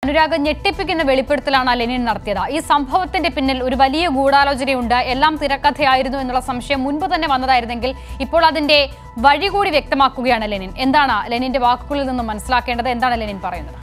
അനുരാഗ് ഞെട്ടിപ്പിക്കുന്ന വെളിപ്പെടുത്തലാണ് ലെനിൻ നടത്തിയത് ഈ സംഭവത്തിന്റെ പിന്നിൽ ഒരു വലിയ ഗൂഢാലോചനയുണ്ട് എല്ലാം തിരക്കഥയായിരുന്നു എന്നുള്ള സംശയം മുൻപ് തന്നെ വന്നതായിരുന്നെങ്കിൽ ഇപ്പോൾ അതിന്റെ വഴി കൂടി വ്യക്തമാക്കുകയാണ് ലെനിൻ എന്താണ് ലെനിന്റെ വാക്കുകളിൽ നിന്ന് മനസ്സിലാക്കേണ്ടത് എന്താണ് ലെനിൻ പറയുന്നത്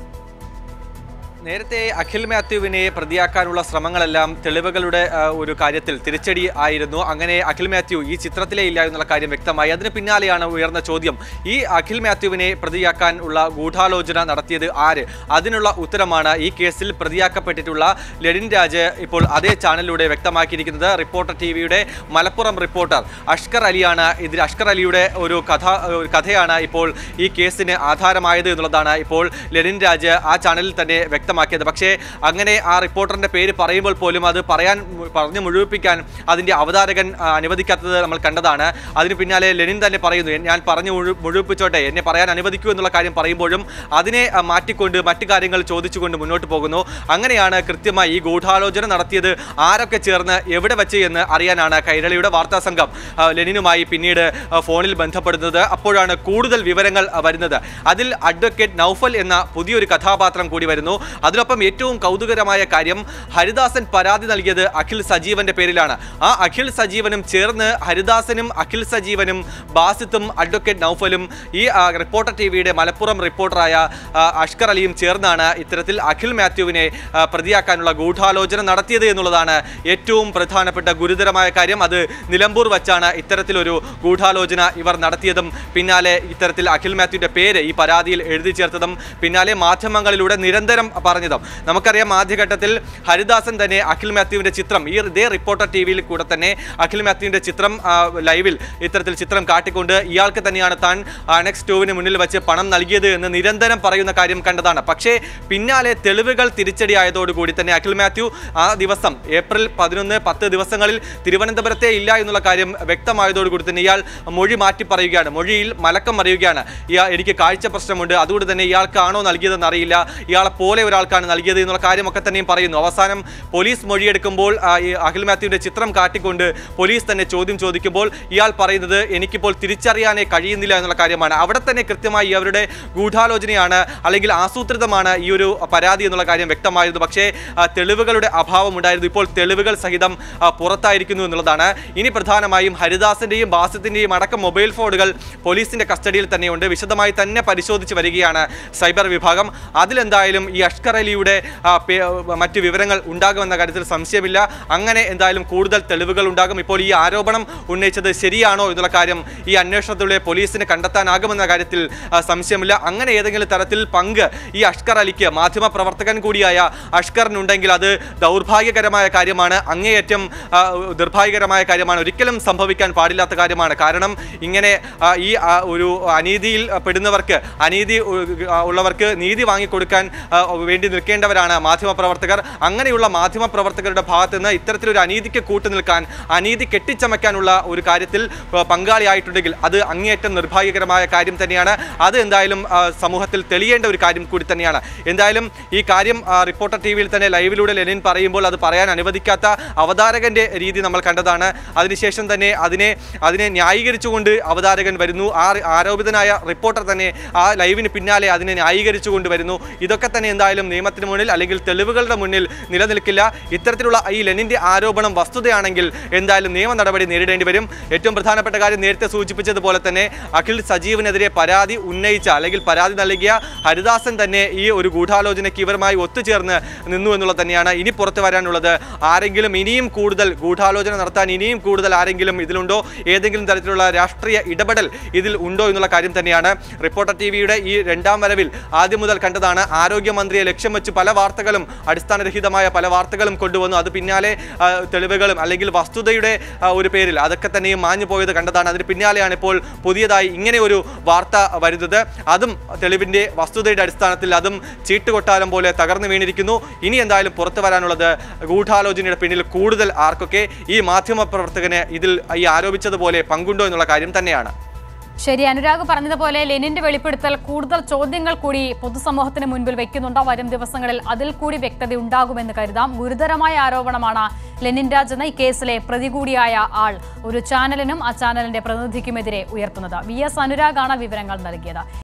നേരത്തെ അഖിൽ മാത്യുവിനെ പ്രതിയാക്കാനുള്ള ശ്രമങ്ങളെല്ലാം തെളിവുകളുടെ ആ, ഒരു കാര്യത്തിൽ തിരിച്ചടി ആയിരുന്നു അങ്ങനെ അഖിൽ മാത്യു ഈ ചിത്രത്തിലേ ഇല്ല എന്നുള്ള കാര്യം വ്യക്തമായി അതിന് പിന്നാലെയാണ് ഉയർന്ന ചോദ്യം ഈ അഖിൽ മാത്യുവിനെ പ്രതിയാക്കാൻ ഉള്ള ഗൂഢാലോചന നടത്തിയത് ആര് അതിനുള്ള ഉത്തരമാണ് ഈ കേസിൽ പ്രതിയാക്കപ്പെട്ടിട്ടുള്ള ലെനിൻ രാജ് ഇപ്പോൾ അതേ ചാനലിലൂടെ വ്യക്തമാക്കിയിരിക്കുന്നത് റിപ്പോർട്ടർ ടി വിയുടെ മലപ്പുറം റിപ്പോർട്ടർ അഷ്കർ അലിയാണ് ഇതിൽ അഷ്കർ അലിയുടെ ഒരു കഥ ഒരു കഥയാണ് ഇപ്പോൾ ഈ കേസിന് ആധാരമായത് എന്നുള്ളതാണ് ഇപ്പോൾ ലെനിൻ രാജ് ആ ചാനലിൽ തന്നെ വ്യക്തമാക്കിയത് പക്ഷേ അങ്ങനെ ആ റിപ്പോർട്ടറിന്റെ പേര് പറയുമ്പോൾ പോലും അത് പറയാൻ പറഞ്ഞു മുഴുവിപ്പിക്കാൻ അതിന്റെ അവതാരകൻ ആ, അനുവദിക്കാത്തത് നമ്മൾ കണ്ടതാണ് അതിന് പിന്നാലെ ലെനിൻ തന്നെ പറയുന്നു "എൻ- ഞാൻ പറഞ്ഞു മുഴു- മുഴുവിപ്പിച്ചോട്ടെ എന്നെ പറയാൻ അനുവദിക്കൂ എന്നുള്ള കാര്യം പറയുമ്പോഴും അതിനെ ആ, മാറ്റിക്കൊണ്ട് മറ്റു കാര്യങ്ങൾ ചോദിച്ചുകൊണ്ട് മുന്നോട്ട് പോകുന്നു അങ്ങനെയാണ് കൃത്യമായി ഈ ഗൂഢാലോചന നടത്തിയത് ആരൊക്കെ ചേർന്ന് എവിടെ വെച്ച് എന്ന് അറിയാനാണ് കൈരളിയുടെ വാർത്താ സംഘം ആ, ലെനിനുമായി പിന്നീട് ആ, ഫോണിൽ ബന്ധപ്പെടുന്നത് അപ്പോഴാണ് കൂടുതൽ വിവരങ്ങൾ ആ, വരുന്നത് അതിൽ അഡ്വക്കേറ്റ് നൗഫൽ എന്ന പുതിയൊരു കഥാപാത്രം കൂടി വരുന്നു അതിനൊപ്പം ഏറ്റവും കൗതുകരമായ കാര്യം ഹരിദാസൻ പരാതി നൽകിയത് അഖിൽ സജീവന്റെ പേരിലാണ് ആ അഖിൽ സജീവനും ചേർന്ന് ഹരിദാസനും അഖിൽ സജീവനും ബാസിത്തും അഡ്വക്കേറ്റ് നൗഫലും ഈ ആ, റിപ്പോർട്ടർ ടി വിയുടെ മലപ്പുറം റിപ്പോർട്ടറായ ആ, അഷ്കർ അലിയും ചേർന്നാണ് ഇത്തരത്തിൽ അഖിൽ മാത്യുവിനെ ആ, പ്രതിയാക്കാനുള്ള ഗൂഢാലോചന നടത്തിയത് എന്നുള്ളതാണ് ഏറ്റവും പ്രധാനപ്പെട്ട ഗുരുതരമായ കാര്യം അത് നിലമ്പൂർ വച്ചാണ് ഇത്തരത്തിലൊരു ഗൂഢാലോചന ഇവർ നടത്തിയതും പിന്നാലെ ഇത്തരത്തിൽ അഖിൽ മാത്യുവിന്റെ പേര് ഈ പരാതിയിൽ എഴുതി ചേർത്തതും പിന്നാലെ മാധ്യമങ്ങളിലൂടെ നിരന്തരം പറഞ്ഞതും നമുക്കറിയാം ആദ്യഘട്ടത്തിൽ ഹരിദാസൻ തന്നെ അഖിൽ മാത്യുവിന്റെ ചിത്രം ഈ ഇതേ റിപ്പോർട്ടർ ടി വിയിൽ കൂടെ തന്നെ അഖിൽ മാത്യുവിന്റെ ചിത്രം ആ, ലൈവിൽ ഇത്തരത്തിൽ ചിത്രം കാട്ടിക്കൊണ്ട് ഇയാൾക്ക് തന്നെയാണ് താൻ അനെക്സ് ടൂവിന് മുന്നിൽ വെച്ച് പണം നൽകിയത് എന്ന് നിരന്തരം പറയുന്ന കാര്യം കണ്ടതാണ് പക്ഷേ പിന്നാലെ തെളിവുകൾ തിരിച്ചടിയായതോടുകൂടി തന്നെ അഖിൽ മാത്യു ആ ദിവസം ഏപ്രിൽ പതിനൊന്ന് പത്ത് ദിവസങ്ങളിൽ തിരുവനന്തപുരത്തെ ഇല്ല എന്നുള്ള കാര്യം വ്യക്തമായതോടുകൂടി തന്നെ ഇയാൾ മൊഴി മാറ്റി പറയുകയാണ് മൊഴിയിൽ മലക്കം അറിയുകയാണ് ഇയാൾ എനിക്ക് കാഴ്ച പ്രശ്നമുണ്ട് അതുകൊണ്ട് തന്നെ ഇയാൾക്കാണോ നൽകിയതെന്ന് അറിയില്ല ഇയാളെ പോലെ ഒരാൾക്കാണ് നൽകിയത് എന്നുള്ള കാര്യമൊക്കെ തന്നെയും പറയുന്നു അവസാനം പോലീസ് മൊഴിയെടുക്കുമ്പോൾ ആ, ഈ അഖിൽ മാത്യുവിന്റെ ചിത്രം കാട്ടിക്കൊണ്ട് പോലീസ് തന്നെ ചോദ്യം ചോദിക്കുമ്പോൾ ഇയാൾ പറയുന്നത് എനിക്കിപ്പോൾ തിരിച്ചറിയാനേ കഴിയുന്നില്ല എന്നുള്ള കാര്യമാണ് അവിടെ തന്നെ കൃത്യമായി അവരുടെ ഗൂഢാലോചനയാണ് അല്ലെങ്കിൽ ആസൂത്രിതമാണ് ഈ ഒരു പരാതി എന്നുള്ള കാര്യം വ്യക്തമായിരുന്നു പക്ഷേ ആ, തെളിവുകളുടെ അഭാവം ഉണ്ടായിരുന്നു ഇപ്പോൾ തെളിവുകൾ സഹിതം ആ, പുറത്തായിരിക്കുന്നു എന്നുള്ളതാണ് ഇനി പ്രധാനമായും ഹരിദാസിന്റെയും ബാസിത്തിന്റെയും അടക്കം മൊബൈൽ ഫോണുകൾ പോലീസിന്റെ കസ്റ്റഡിയിൽ തന്നെയുണ്ട് വിശദമായി തന്നെ പരിശോധിച്ച് വരികയാണ് സൈബർ വിഭാഗം അതിലെന്തായാലും ഈ അഷ്കർ അലിയുടെ ആ, പേ- മറ്റ് വിവരങ്ങൾ ഉണ്ടാകുമെന്ന കാര്യത്തിൽ സംശയമില്ല അങ്ങനെ എന്തായാലും കൂടുതൽ തെളിവുകൾ ഉണ്ടാകും ഇപ്പോൾ ഈ ആരോപണം ഉന്നയിച്ചത് ശരിയാണോ എന്നുള്ള കാര്യം ഈ അന്വേഷണത്തിലൂടെ പോലീസിന് കണ്ടെത്താനാകുമെന്ന കാര്യത്തിൽ ആ, സംശയമില്ല അങ്ങനെ ഏതെങ്കിലും തരത്തിൽ പങ്ക് ഈ അഷ്കർ അലിക്ക് മാധ്യമ പ്രവർത്തകൻ കൂടിയായ അഷ്കറിനുണ്ടെങ്കിൽ അത് ദൗർഭാഗ്യകരമായ കാര്യമാണ് അങ്ങേയറ്റം ആ, നിർഭാഗ്യകരമായ കാര്യമാണ് ഒരിക്കലും സംഭവിക്കാൻ പാടില്ലാത്ത കാര്യമാണ് കാരണം ഇങ്ങനെ ആ, ഈ ആ, ഒരു അനീതിയിൽ പെടുന്നവർക്ക് അനീതി ഉ- ആ, ഉള്ളവർക്ക് നീതി വാങ്ങിക്കൊടുക്കാൻ ആ, വേണ്ടി നിൽക്കേണ്ടവരാണ് മാധ്യമപ്രവർത്തകർ അങ്ങനെയുള്ള മാധ്യമപ്രവർത്തകരുടെ ഭാഗത്ത് നിന്ന് ഇത്തരത്തിലൊരു അനീതിക്ക് കൂട്ടുനിൽക്കാൻ അനീതി കെട്ടിച്ചമയ്ക്കാനുള്ള ഒരു കാര്യത്തിൽ ആ, പങ്കാളിയായിട്ടുണ്ടെങ്കിൽ അത് അങ്ങേയറ്റം നിർഭാഗ്യകരമായ കാര്യം തന്നെയാണ് അത് എന്തായാലും ആ, സമൂഹത്തിൽ തെളിയേണ്ട ഒരു കാര്യം കൂടി തന്നെയാണ് എന്തായാലും ഈ കാര്യം ആ, റിപ്പോർട്ടർ ടി വിയിൽ തന്നെ ലൈവിലൂടെ ലെനിൻ പറയുമ്പോൾ അത് പറയാൻ അനുവദിക്കാത്ത അവതാരകന്റെ രീതി നമ്മൾ കണ്ടതാണ് അതിനുശേഷം തന്നെ അതിനെ അതിനെ ന്യായീകരിച്ചുകൊണ്ട് അവതാരകൻ വരുന്നു ആ റി- ആരോപിതനായ റിപ്പോർട്ടർ തന്നെ ആ ലൈവിന് പിന്നാലെ അതിനെ ന്യായീകരിച്ചുകൊണ്ട് വരുന്നു ഇതൊക്കെ തന്നെ എന്തായാലും നിയമത്തിന് മുന്നിൽ അല്ലെങ്കിൽ തെളിവുകളുടെ മുന്നിൽ നിലനിൽക്കില്ല ഇത്തരത്തിലുള്ള ഈ ലെനിന്റെ ആരോപണം വസ്തുതയാണെങ്കിൽ എന്തായാലും നിയമ നടപടി നേരിടേണ്ടി വരും ഏറ്റവും പ്രധാനപ്പെട്ട കാര്യം നേരത്തെ സൂചിപ്പിച്ചതുപോലെ തന്നെ അഖിൽ സജീവിനെതിരെ പരാതി ഉന്നയിച്ച അല്ലെങ്കിൽ പരാതി നൽകിയ ഹരിദാസൻ തന്നെ ഈ ഒരു ഗൂഢാലോചനയ്ക്ക് ഇവരുമായി ഒത്തുചേർന്ന് നിന്നു എന്നുള്ളത് തന്നെയാണ് ഇനി പുറത്തു വരാനുള്ളത് ആരെങ്കിലും ഇനിയും കൂടുതൽ ഗൂഢാലോചന നടത്താൻ ഇനിയും കൂടുതൽ ആരെങ്കിലും ഇതിലുണ്ടോ ഏതെങ്കിലും തരത്തിലുള്ള രാഷ്ട്രീയ ഇടപെടൽ ഇതിൽ ഉണ്ടോ എന്നുള്ള കാര്യം തന്നെയാണ് റിപ്പോർട്ടർ ടി വിയുടെ ഈ രണ്ടാം വരവിൽ ആദ്യം മുതൽ കണ്ടതാണ് ആരോഗ്യമന്ത്രിയെ ലക്ഷ്യം വെച്ച് പല വാർത്തകളും അടിസ്ഥാനരഹിതമായ പല വാർത്തകളും കൊണ്ടുവന്നു അത് പിന്നാലെ ആ, തെളിവുകളും അല്ലെങ്കിൽ വസ്തുതയുടെ ആ, ഒരു പേരിൽ അതൊക്കെ തന്നെയും മാഞ്ഞു പോയത് കണ്ടതാണ് അതിന് പിന്നാലെയാണ് ഇപ്പോൾ പുതിയതായി ഇങ്ങനെ ഒരു വാർത്ത വരുന്നത് അതും തെളിവിന്റെ വസ്തുതയുടെ അടിസ്ഥാനത്തിൽ അതും ചീട്ടുകൊട്ടാരം പോലെ തകർന്നു വീണിരിക്കുന്നു ഇനി എന്തായാലും പുറത്തു വരാനുള്ളത് ഗൂഢാലോചനയുടെ പിന്നിൽ കൂടുതൽ ആർക്കൊക്കെ ഈ മാധ്യമ പ്രവർത്തകന് ഇതിൽ ഈ ആരോപിച്ചതുപോലെ പങ്കുണ്ടോ എന്നുള്ള കാര്യം തന്നെയാണ് ശരി അനുരാഗ് പറഞ്ഞതുപോലെ ലെനിന്റെ വെളിപ്പെടുത്തൽ കൂടുതൽ ചോദ്യങ്ങൾ കൂടി പൊതുസമൂഹത്തിന് മുൻപിൽ വെക്കുന്നുണ്ട് വരും ദിവസങ്ങളിൽ അതിൽ കൂടി വ്യക്തത ഉണ്ടാകുമെന്ന് കരുതാം ഗുരുതരമായ ആരോപണമാണ് ലെനിൻ രാജ് എന്ന ഈ കേസിലെ പ്രതി കൂടിയായ ആൾ ഒരു ചാനലിനും ആ ചാനലിന്റെ പ്രതിനിധിക്കുമെതിരെ ഉയർത്തുന്നത് വി എസ് അനുരാഗാണ് വിവരങ്ങൾ നൽകിയത്